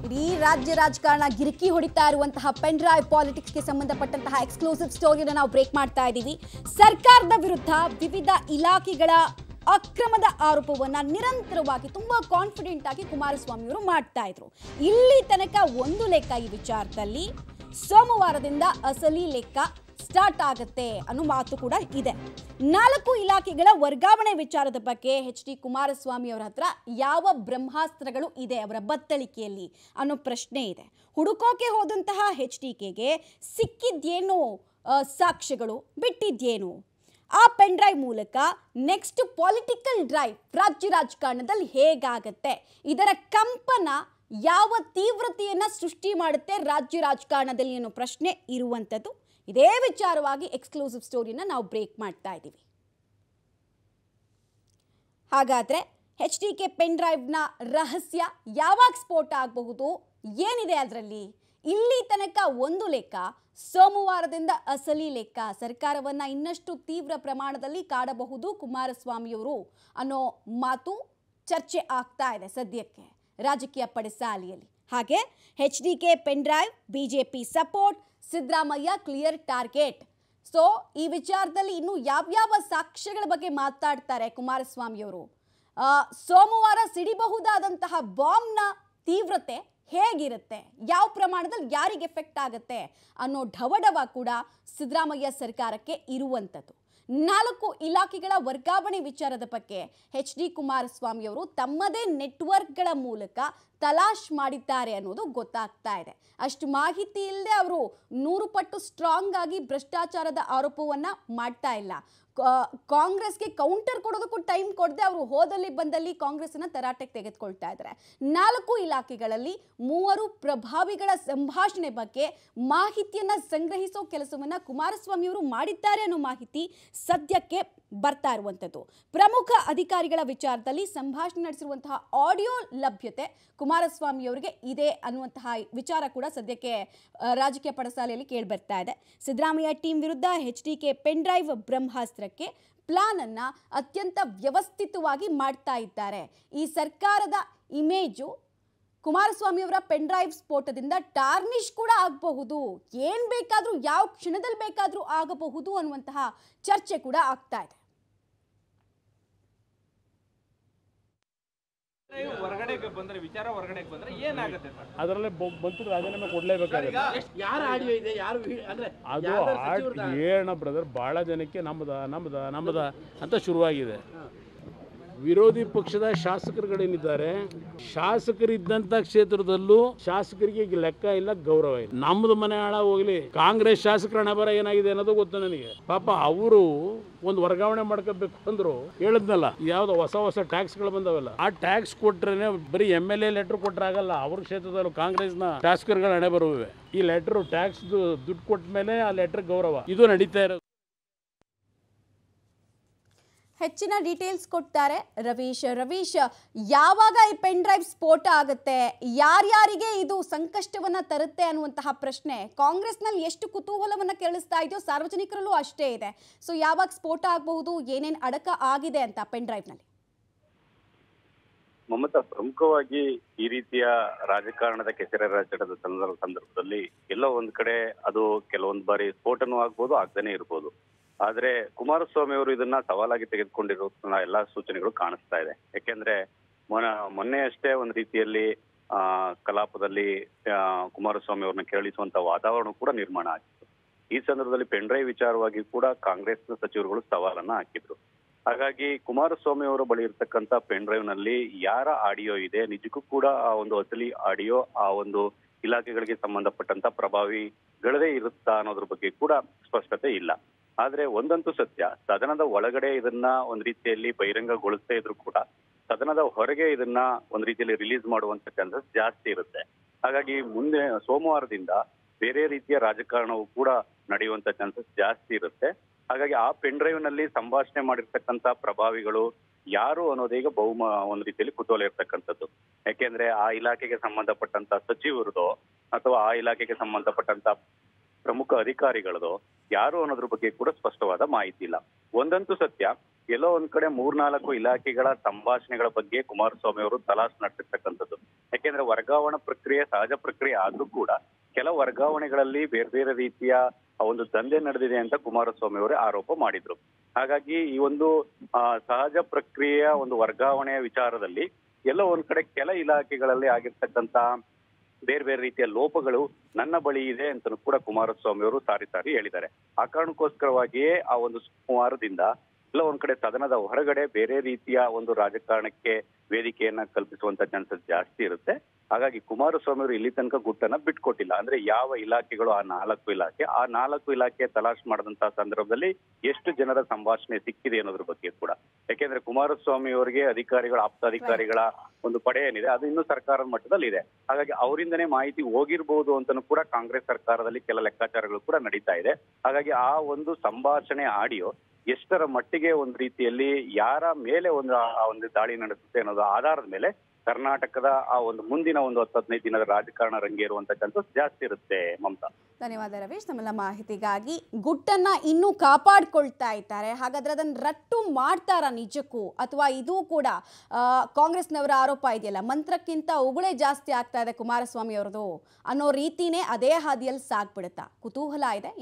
ಇಡೀ ರಾಜ್ಯ ರಾಜಕಾರಣ ಗಿರಿಕಿ ಹೊಡಿತಾ ಇರುವಂತಹ ಪೆನ್ ಡ್ರೈವ್ ಪಾಲಿಟಿಕ್ಸ್ಗೆ ಸಂಬಂಧಪಟ್ಟಂತಹ ಎಕ್ಸ್ಕ್ಲೂಸಿವ್ ಸ್ಟೋರಿಯನ್ನು ನಾವು ಬ್ರೇಕ್ ಮಾಡ್ತಾ ಇದ್ದೀವಿ ಸರ್ಕಾರದ ವಿರುದ್ಧ ವಿವಿಧ ಇಲಾಖೆಗಳ ಅಕ್ರಮದ ಆರೋಪವನ್ನ ನಿರಂತರವಾಗಿ ತುಂಬಾ ಕಾನ್ಫಿಡೆಂಟ್ ಆಗಿ ಕುಮಾರಸ್ವಾಮಿ ಅವರು ಮಾಡ್ತಾ ಇದ್ರು ಇಲ್ಲಿ ತನಕ ಒಂದು ಲೆಕ್ಕ ಈ ವಿಚಾರದಲ್ಲಿ ಸೋಮವಾರದಿಂದ ಅಸಲಿ ಲೆಕ್ಕ ಸ್ಟಾರ್ಟ್ ಆಗುತ್ತೆ ಅನ್ನೋ ಮಾತು ಕೂಡ ಇದೆ ನಾಲ್ಕು ಇಲಾಖೆಗಳ ವರ್ಗಾವಣೆ ವಿಚಾರದ ಬಗ್ಗೆ ಎಚ್ ಡಿ ಕುಮಾರಸ್ವಾಮಿ ಅವರ ಹತ್ರ ಯಾವ ಬ್ರಹ್ಮಾಸ್ತ್ರಗಳು ಇದೆ ಅವರ ಬತ್ತಳಿಕೆಯಲ್ಲಿ ಅನ್ನೋ ಪ್ರಶ್ನೆ ಇದೆ ಹುಡುಕೋಕೆ ಹೋದಂತಹ ಎಚ್ ಡಿ ಕೆಗೆ ಸಿಕ್ಕಿದ್ದೇನು ಆ, ಸಾಕ್ಷ್ಯಗಳು ಬಿಟ್ಟಿದ್ದೇನು ಆ ಪೆನ್ ಡ್ರೈವ್ ಮೂಲಕ ನೆಕ್ಸ್ಟ್ ಪೊಲಿಟಿಕಲ್ ಡ್ರೈವ್ ರಾಜ್ಯ ರಾಜಕಾರಣದಲ್ಲಿ ಹೇಗಾಗತ್ತೆ ಇದರ ಕಂಪನ ಯಾವ ತೀವ್ರತೆಯನ್ನ ಸೃಷ್ಟಿ ಮಾಡುತ್ತೆ ರಾಜ್ಯ ರಾಜಕಾರಣದಲ್ಲಿ ಅನ್ನೋ ಪ್ರಶ್ನೆ ಇರುವಂಥದ್ದು ಇದೇ ವಿಚಾರವಾಗಿ ಎಕ್ಸ್ಕ್ಲೂಸಿವ್ ಸ್ಟೋರಿನ ನಾವು ಬ್ರೇಕ್ ಮಾಡ್ತಾ ಇದ್ದೀವಿ ಹಾಗಾದ್ರೆ ಎಚ್ ಡಿ ಕೆ ಪೆನ್ ಡ್ರೈವ್ನ ರಹಸ್ಯ ಯಾವಾಗ ಸ್ಫೋಟ ಆಗಬಹುದು ಏನಿದೆ ಅದರಲ್ಲಿ ಇಲ್ಲಿ ತನಕ ಒಂದು ಲೆಕ್ಕ ಸೋಮವಾರದಿಂದ ಅಸಲಿ ಲೆಕ್ಕ ಸರ್ಕಾರವನ್ನ ಇನ್ನಷ್ಟು ತೀವ್ರ ಪ್ರಮಾಣದಲ್ಲಿ ಕಾಡಬಹುದು ಕುಮಾರಸ್ವಾಮಿಯವರು ಅನ್ನೋ ಮಾತು ಚರ್ಚೆ ಆಗ್ತಾ ಇದೆ ಸದ್ಯಕ್ಕೆ ರಾಜಕೀಯ ಪಡಸಾಲೆಯಲ್ಲಿ ಹಾಗೆ H D K pen drive BJP support Siddaramaiah clear target so ಈ ವಿಚಾರದಲ್ಲಿ ಇನ್ನು ಯಾವ್ಯಾವ ಸಾಕ್ಷ್ಯಗಳ ಬಗ್ಗೆ ಮಾತಾಡ್ತಾರೆ ಕುಮಾರಸ್ವಾಮಿಯವರು ಆ, ಸೋಮವಾರ ಸಿಡಿಬಹುದಾದಂತಹ ಬಾಂಬ್ನ ತೀವ್ರತೆ ಹೇಗಿರುತ್ತೆ ಯಾವ ಪ್ರಮಾಣದಲ್ಲಿ ಯಾರಿಗೆ ಎಫೆಕ್ಟ್ ಆಗುತ್ತೆ ಅನ್ನೋ ಢವಢವ ಕೂಡ ಸಿದ್ದರಾಮಯ್ಯ ಸರ್ಕಾರಕ್ಕೆ ಇರುವಂಥದ್ದು ನಾಲ್ಕು ಇಲಾಖೆಗಳ ವರ್ಗಾವಣೆ ವಿಚಾರದ ಬಗ್ಗೆ ಎಚ್ ಡಿ ಕುಮಾರಸ್ವಾಮಿಯವರು ತಮ್ಮದೇ ನೆಟ್ವರ್ಕ್ಗಳ ಮೂಲಕ ತಲಾಶ್ ಮಾಡಿದ್ದಾರೆ ಅನ್ನೋದು ಗೊತ್ತಾಗ್ತಾ ಇದೆ ಅಷ್ಟು ಮಾಹಿತಿ ಇಲ್ಲದೆ ಅವರು ನೂರು ಪಟ್ಟು ಸ್ಟ್ರಾಂಗ್ ಆಗಿ ಭ್ರಷ್ಟಾಚಾರದ ಆರೋಪವನ್ನ ಮಾಡ್ತಾ ಇಲ್ಲ ಕಾ- ಕಾಂಗ್ರೆಸ್ಗೆ ಕೌಂಟರ್ ಕೊಡೋದಕ್ಕೂ ಟೈಮ್ ಕೊಡದೆ ಅವರು ಹೋದಲ್ಲಿ ಬಂದಲ್ಲಿ ಕಾಂಗ್ರೆಸ್ನ ತರಾಟೆಗೆ ತೆಗೆದುಕೊಳ್ತಾ ಇದ್ದಾರೆ ನಾಲ್ಕು ಇಲಾಖೆಗಳಲ್ಲಿ ಮೂವರು ಪ್ರಭಾವಿಗಳ ಸಂಭಾಷಣೆ ಬಗ್ಗೆ ಮಾಹಿತಿಯನ್ನ ಸಂಗ್ರಹಿಸೋ ಕೆಲಸವನ್ನ ಕುಮಾರಸ್ವಾಮಿ ಅವರು ಮಾಡಿದ್ದಾರೆ ಅನ್ನೋ ಮಾಹಿತಿ ಸದ್ಯಕ್ಕೆ ಬರ್ತಾ ಇರುವಂಥದ್ದು ಪ್ರಮುಖ ಅಧಿಕಾರಿಗಳ ವಿಚಾರದಲ್ಲಿ ಸಂಭಾಷಣೆ ನಡೆಸಿರುವಂತಹ ಆಡಿಯೋ ಲಭ್ಯತೆ ಕುಮಾರಸ್ವಾಮಿ ಅವರಿಗೆ ಇದೆ ಅನ್ನುವಂತಹ ವಿಚಾರ ಕೂಡ ಸದ್ಯಕ್ಕೆ ಆ, ರಾಜಕೀಯ ಪಡಸಾಲೆಯಲ್ಲಿ ಕೇಳಿಬರ್ತಾ ಇದೆ ಸಿದ್ದರಾಮಯ್ಯ ಟೀಮ್ ವಿರುದ್ಧ H D K pen drive ಬ್ರಹ್ಮಾಸ್ತ್ರಕ್ಕೆ ಪ್ಲಾನ್ ಅನ್ನ ಅತ್ಯಂತ ವ್ಯವಸ್ಥಿತವಾಗಿ ಮಾಡ್ತಾ ಇದ್ದಾರೆ ಈ ಸರ್ಕಾರದ ಇಮೇಜು ಕುಮಾರಸ್ವಾಮಿ ಅವರ ಪೆನ್ ಡ್ರೈವ್ ಸ್ಫೋಟದಿಂದ ಟಾರ್ನಿಶ್ ಕೂಡ ಆಗಬಹುದು ಏನ್ ಬೇಕಾದ್ರೂ ಯಾವ ಕ್ಷಣದಲ್ಲಿ ಬೇಕಾದ್ರೂ ಆಗಬಹುದು ಅನ್ನುವಂತಹ ಚರ್ಚೆ ಕೂಡ ಆಗ್ತಾ ಇದೆ ಹೊರಗಡೆಗೆ ಬಂದ್ರೆ ವಿಚಾರ ಹೊರಗಡೆಗೆ ಬಂದ್ರೆ ಏನಾಗುತ್ತೆ ಸರ್ ಅದರಲ್ಲೇ ಮಂತ್ರಿ ರಾಜೀನಾಮೆ ಕೊಡ್ಲೇಬೇಕಾಗುತ್ತೆ ಯಾರ ಆಡಿಯೋ ಇದೆ ಯಾರು ವಿ- ಅಂದ್ರೆ ಅದು ಯಾವ್ದಾದ್ರು ಆಡ್ ಸಚಿವರ್ದ? ಏನ ಬ್ರದರ್ ಭಾಳ ಜನಕ್ಕೆ ನಮ್ಮದ ನಮ್ಮದ ನಮ್ಮದ ಅಂತ ಶುರುವಾಗಿದೆ ವಿರೋಧಿ ಪಕ್ಷದ ಶಾಸಕರುಗಳೇನಿದ್ದಾರೆ ಶಾಸಕರಿದ್ದಂಥ ಕ್ಷೇತ್ರದಲ್ಲೂ ಶಾಸಕರಿಗೆ ಈಗ ಲೆಕ್ಕ ಇಲ್ಲ ಗೌರವ ಇಲ್ಲ ನಮ್ಮದು ಮನೆ ಹಾಳ ಹೋಗ್ಲಿ ಕಾಂಗ್ರೆಸ್ ಶಾಸಕರ ಹಣಬರ ಏನಾಗಿದೆ ಅನ್ನೋದು ಗೊತ್ತು ನನಗೆ ಪಾಪ ಅವರು ಒಂದು ವರ್ಗಾವಣೆ ಮಾಡ್ಕೋಬೇಕು ಅಂದ್ರು ಹೇಳಿದ್ನಲ್ಲ ಯಾವ್ದೋ ಹೊಸ ಹೊಸ ಟ್ಯಾಕ್ಸ್ಗಳು ಬಂದವಲ್ಲ ಆ ಟ್ಯಾಕ್ಸ್ ಕೊಟ್ರೇನೆ ಬರೀ ಎಮ್ ಎಲ್ ಎ ಲೆಟರ್ ಕೊಟ್ರೆ ಆಗಲ್ಲ ಅವ್ರ ಕ್ಷೇತ್ರದಲ್ಲೂ ಕಾಂಗ್ರೆಸ್ನ ಶಾಸಕರುಗಳ ಹಣೆ ಬರುವೆ ಈ ಲೆಟರ್ ಟ್ಯಾಕ್ಸ್ ದುಡ್ಡು ಕೊಟ್ಟ ಮೇಲೆ ಆ ಲೆಟರ್ ಗೌರವ ಇದು ನಡೀತಾ ಇರೋದು ಹೆಚ್ಚಿನ ಡೀಟೇಲ್ಸ್ ಕೊಡ್ತಾರೆ ರವೀಶ್ ರವೀಶ್ ಯಾವಾಗ ಈ ಪೆನ್ ಡ್ರೈವ್ ಸ್ಫೋಟ ಆಗುತ್ತೆ ಯಾರ್ಯಾರಿಗೆ ಇದು ಸಂಕಷ್ಟವನ್ನ ತರುತ್ತೆ ಅನ್ನುವಂತಹ ಪ್ರಶ್ನೆ ಕಾಂಗ್ರೆಸ್ನಲ್ಲಿ ಎಷ್ಟು ಕುತೂಹಲವನ್ನ ಕೆರಳಿಸ್ತಾ ಇದೆಯೋ ಸಾರ್ವಜನಿಕರಲ್ಲೂ ಅಷ್ಟೇ ಇದೆ ಸೊ ಯಾವಾಗ ಸ್ಫೋಟ ಆಗಬಹುದು ಏನೇನು ಅಡಕ ಆಗಿದೆ ಅಂತ ಪೆನ್ ಡ್ರೈವ್ನಲ್ಲಿ ಮಮತಾ ಪ್ರಮುಖವಾಗಿ ಈ ರೀತಿಯ ರಾಜಕಾರಣದ ಕೆಸರೆ ರಾಜಕಾರಣದ ಸಂದರ್ಭ ಸಂದರ್ಭದಲ್ಲಿ ಎಲ್ಲೋ ಒಂದ್ ಕಡೆ ಅದು ಕೆಲವೊಂದು ಬಾರಿ ಸ್ಫೋಟನೂ ಆಗ್ಬೋದು ಆಗ್ದೇನೆ ಇರ್ಬೋದು ಆದ್ರೆ ಕುಮಾರಸ್ವಾಮಿ ಅವರು ಇದನ್ನ ಸವಾಲಾಗಿ ತೆಗೆದುಕೊಂಡಿರೋ ಎಲ್ಲಾ ಸೂಚನೆಗಳು ಕಾಣಿಸ್ತಾ ಇದೆ ಯಾಕೆಂದ್ರೆ ಮೊನ ಮೊನ್ನೆ ಅಷ್ಟೇ ಒಂದ್ ರೀತಿಯಲ್ಲಿ ಆ ಕಲಾಪದಲ್ಲಿ ಆ, ಕುಮಾರಸ್ವಾಮಿ ಅವ್ರನ್ನ ಕೆರಳಿಸುವಂತ ವಾತಾವರಣ ಕೂಡ ನಿರ್ಮಾಣ ಆಗಿತ್ತು ಈ ಸಂದರ್ಭದಲ್ಲಿ ಪೆಂಡ್ರೈವ್ ವಿಚಾರವಾಗಿ ಕೂಡ ಕಾಂಗ್ರೆಸ್ನ ಸಚಿವರುಗಳು ಸವಾಲನ್ನ ಹಾಕಿದ್ರು ಹಾಗಾಗಿ ಕುಮಾರಸ್ವಾಮಿ ಅವರ ಬಳಿ ಇರ್ತಕ್ಕಂತ ಪೆನ್ ಡ್ರೈವ್ ನಲ್ಲಿ ಯಾರ ಆಡಿಯೋ ಇದೆ ನಿಜಕ್ಕೂ ಕೂಡ ಆ ಒಂದು ಅಸಲಿ ಆಡಿಯೋ ಆ ಒಂದು ಇಲಾಖೆಗಳಿಗೆ ಸಂಬಂಧಪಟ್ಟಂತ ಪ್ರಭಾವಿಗಳದೇ ಇರುತ್ತಾ ಅನ್ನೋದ್ರ ಬಗ್ಗೆ ಕೂಡ ಸ್ಪಷ್ಟತೆ ಇಲ್ಲ ಆದ್ರೆ ಒಂದಂತೂ ಸತ್ಯ ಸದನದ ಒಳಗಡೆ ಇದನ್ನ ಒಂದ್ ರೀತಿಯಲ್ಲಿ ಬಹಿರಂಗಗೊಳಿಸದೇ ಇದ್ರು ಕೂಡ ಸದನದ ಹೊರಗೆ ಇದನ್ನ ಒಂದ್ ರೀತಿಯಲ್ಲಿ ರಿಲೀಸ್ ಮಾಡುವಂತ ಚಾನ್ಸಸ್ ಜಾಸ್ತಿ ಇರುತ್ತೆ ಹಾಗಾಗಿ ಮುಂದೆ ಸೋಮವಾರದಿಂದ ಬೇರೆ ರೀತಿಯ ರಾಜಕಾರಣವು ಕೂಡ ನಡೆಯುವಂತ ಚಾನ್ಸಸ್ ಜಾಸ್ತಿ ಇರುತ್ತೆ ಹಾಗಾಗಿ ಆ ಪೆನ್ ಡ್ರೈವ್ ನಲ್ಲಿ ಸಂಭಾಷಣೆ ಮಾಡಿರ್ತಕ್ಕಂತ ಪ್ರಭಾವಿಗಳು ಯಾರು ಅನ್ನೋದೀಗ ಬಹುಮ ಒಂದ್ ರೀತಿಯಲ್ಲಿ ಕುತೂಹಲ ಇರ್ತಕ್ಕಂಥದ್ದು ಯಾಕೆಂದ್ರೆ ಆ ಇಲಾಖೆಗೆ ಸಂಬಂಧಪಟ್ಟಂತ ಸಚಿವರದೋ ಅಥವಾ ಆ ಇಲಾಖೆಗೆ ಸಂಬಂಧಪಟ್ಟಂತ ಪ್ರಮುಖ ಅಧಿಕಾರಿಗಳದೋ ಯಾರು ಅನ್ನೋದ್ರ ಬಗ್ಗೆ ಕೂಡ ಸ್ಪಷ್ಟವಾದ ಮಾಹಿತಿ ಇಲ್ಲ ಒಂದಂತೂ ಸತ್ಯ ಎಲ್ಲೋ ಒಂದ್ ಕಡೆ ಮೂರ್ನಾಲ್ಕು ಇಲಾಖೆಗಳ ಸಂಭಾಷಣೆಗಳ ಬಗ್ಗೆ ಕುಮಾರಸ್ವಾಮಿ ಅವರು ತಲಾಸ್ ನಡೆಸಿರ್ತಕ್ಕಂಥದ್ದು ಯಾಕೆಂದ್ರೆ ವರ್ಗಾವಣಾ ಪ್ರಕ್ರಿಯೆ ಸಹಜ ಪ್ರಕ್ರಿಯೆ ಆದ್ರೂ ಕೂಡ ಕೆಲ ವರ್ಗಾವಣೆಗಳಲ್ಲಿ ಬೇರೆ ಬೇರೆ ರೀತಿಯ ಆ ಒಂದು ದಂಧೆ ನಡೆದಿದೆ ಅಂತ ಕುಮಾರಸ್ವಾಮಿ ಅವರೇ ಆರೋಪ ಮಾಡಿದ್ರು ಹಾಗಾಗಿ ಈ ಒಂದು ಆ, ಸಹಜ ಪ್ರಕ್ರಿಯೆಯ ಒಂದು ವರ್ಗಾವಣೆಯ ವಿಚಾರದಲ್ಲಿ ಎಲ್ಲೋ ಒಂದ್ ಕಡೆ ಕೆಲ ಇಲಾಖೆಗಳಲ್ಲಿ ಆಗಿರ್ತಕ್ಕಂತ ಬೇರೆ ಬೇರೆ ರೀತಿಯ ಲೋಪಗಳು ನನ್ನ ಬಳಿ ಇದೆ ಅಂತ ಕೂಡ ಕುಮಾರಸ್ವಾಮಿ ಅವರು ಸಾರಿ ಸಾರಿ ಹೇಳಿದ್ದಾರೆ ಆ ಕಾರಣಕ್ಕೋಸ್ಕರವಾಗಿಯೇ ಆ ಒಂದು ಸೋಮವಾರದಿಂದ ಎಲ್ಲ ಒಂದ್ ಕಡೆ ಸದನದ ಹೊರಗಡೆ ಬೇರೆ ರೀತಿಯ ಒಂದು ರಾಜಕಾರಣಕ್ಕೆ ವೇದಿಕೆಯನ್ನ ಕಲ್ಪಿಸುವಂತ ಚಾನ್ಸಸ್ ಜಾಸ್ತಿ ಇರುತ್ತೆ ಹಾಗಾಗಿ ಕುಮಾರಸ್ವಾಮಿ ಅವರು ಇಲ್ಲಿ ತನಕ ಗುಟ್ಟನ್ನ ಬಿಟ್ಕೊಟ್ಟಿಲ್ಲ ಅಂದ್ರೆ ಯಾವ ಇಲಾಖೆಗಳು ಆ ನಾಲ್ಕು ಇಲಾಖೆ ಆ ನಾಲ್ಕು ಇಲಾಖೆ ತಲಾಶ್ ಮಾಡಿದಂತಹ ಸಂದರ್ಭದಲ್ಲಿ ಎಷ್ಟು ಜನರ ಸಂಭಾಷಣೆ ಸಿಕ್ಕಿದೆ ಅನ್ನೋದ್ರ ಬಗ್ಗೆ ಕೂಡ ಯಾಕೆಂದ್ರೆ ಕುಮಾರಸ್ವಾಮಿ ಅವರಿಗೆ ಅಧಿಕಾರಿಗಳ ಆಪ್ತಾಧಿಕಾರಿಗಳ ಒಂದು ಪಡೆ ಏನಿದೆ ಅದು ಇನ್ನೂ ಸರ್ಕಾರದ ಮಟ್ಟದಲ್ಲಿ ಇದೆ ಹಾಗಾಗಿ ಅವರಿಂದನೇ ಮಾಹಿತಿ ಹೋಗಿರ್ಬೋದು ಅಂತನೂ ಕೂಡ ಕಾಂಗ್ರೆಸ್ ಸರ್ಕಾರದಲ್ಲಿ ಕೆಲ ಲೆಕ್ಕಾಚಾರಗಳು ಕೂಡ ನಡೀತಾ ಇದೆ ಹಾಗಾಗಿ ಆ ಒಂದು ಸಂಭಾಷಣೆ ಆಡಿಯೋ ಎಷ್ಟರ ಮಟ್ಟಿಗೆ ಒಂದು ರೀತಿಯಲ್ಲಿ ಯಾರ ಮೇಲೆ ಒಂದು ಆ ಒಂದು ದಾಳಿ ನಡೆಸುತ್ತೆ ಅನ್ನೋದು ಆಧಾರದ ಮೇಲೆ ಕರ್ನಾಟಕದ ಆ ಒಂದು ಮುಂದಿನ ಒಂದು ಹತ್ತು ಹದಿನೈದು ದಿನದ ರಾಜಕಾರಣ ರಂಗೇರುವಂತ ಚಾನ್ಸಸ್ ಜಾಸ್ತಿ ಇರುತ್ತೆ ಮಮತಾ ಧನ್ಯವಾದ ರವೀಶ್ ನಮ್ಮೆಲ್ಲ ಮಾಹಿತಿಗಾಗಿ ಗುಟ್ಟನ್ನ ಇನ್ನೂ ಕಾಪಾಡ್ಕೊಳ್ತಾ ಇದ್ದಾರೆ ಹಾಗಾದ್ರೆ ಅದನ್ನು ರಟ್ಟು ಮಾಡ್ತಾರಾ ನಿಜಕ್ಕೂ ಅಥವಾ ಇದು ಕೂಡ ಆ, ಕಾಂಗ್ರೆಸ್ನವರ ಆರೋಪ ಇದೆಯಲ್ಲ ಮಂತ್ರಕ್ಕಿಂತ ಉಗುಳೇ ಜಾಸ್ತಿ ಆಗ್ತಾ ಇದೆ ಕುಮಾರಸ್ವಾಮಿ ಅವ್ರದ್ದು ಅನ್ನೋ ರೀತಿನೇ ಅದೇ ಹಾದಿಯಲ್ಲಿ ಸಾಗ್ಬಿಡುತ್ತಾ ಕುತೂಹಲ ಇದೆ